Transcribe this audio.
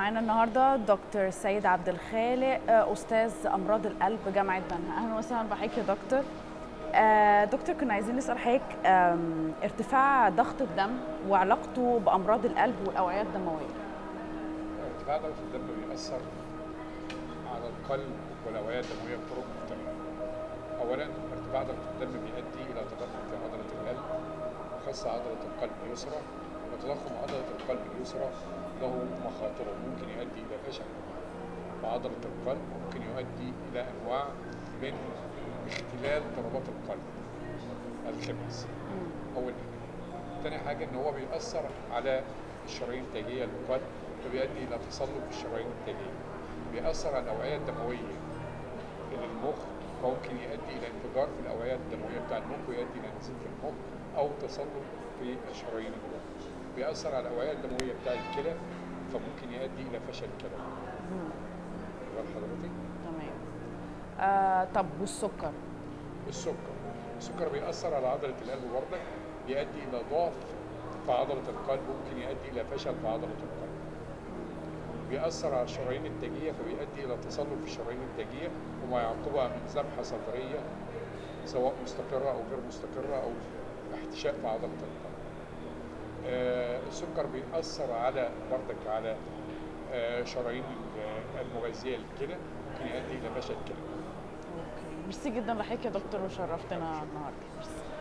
معانا النهارده دكتور سيد عبد الخالق آه، استاذ امراض القلب جامعه بنها اهلا وسهلا بحضرتك يا دكتور آه، دكتور كنا عايزين نسال حضرتك آم، ارتفاع ضغط الدم وعلاقته بامراض القلب والاوعيه الدمويه ارتفاع ضغط الدم بيأثر على القلب والأوعية الدموية بطرق مختلفة. أولاً ارتفاع ضغط الدم بيؤدي إلى تضخم في عضلة القلب وخاصة عضلة القلب اليسرى وتضخم عضلة القلب اليسرى له مخاطره ممكن يؤدي إلى فشل في عضلة القلب ممكن يؤدي إلى أنواع من اختلال ضربات القلب الخبز أول حاجة. تاني حاجة إن هو بيأثر على الشرايين التاجية للقلب فبيؤدي إلى تصلب في الشرايين التاجية. بيأثر على الأوعية الدموية للمخ فممكن يؤدي إلى انفجار في الأوعية الدموية بتاع المخ ويؤدي إلى نزيف في المخ أو تصلب في شرايين المخ. بيأثر على الأوعية الدموية بتاع الكلى فممكن يؤدي إلى فشل الكلى. واخد حضرتك؟ تمام آه، طب والسكر السكر السكر بيأثر على عضلة القلب برضك بيؤدي إلى ضعف في عضلة القلب ممكن يؤدي إلى فشل في عضلة القلب بيأثر على الشرايين التاجية فبيؤدي إلى تصلب في الشرايين التاجية وما يعقبها من ذبحة صدرية سواء مستقرة أو غير مستقرة أو احتشاء في عضلة القلب آه السكر بيأثر على برضك على آه شرايين المغذية للكلى ممكن يؤدي إلى فشل الكلى اوكي ميرسي جدا لحضرتك يا دكتور وشرفتنا النهارده ميرسي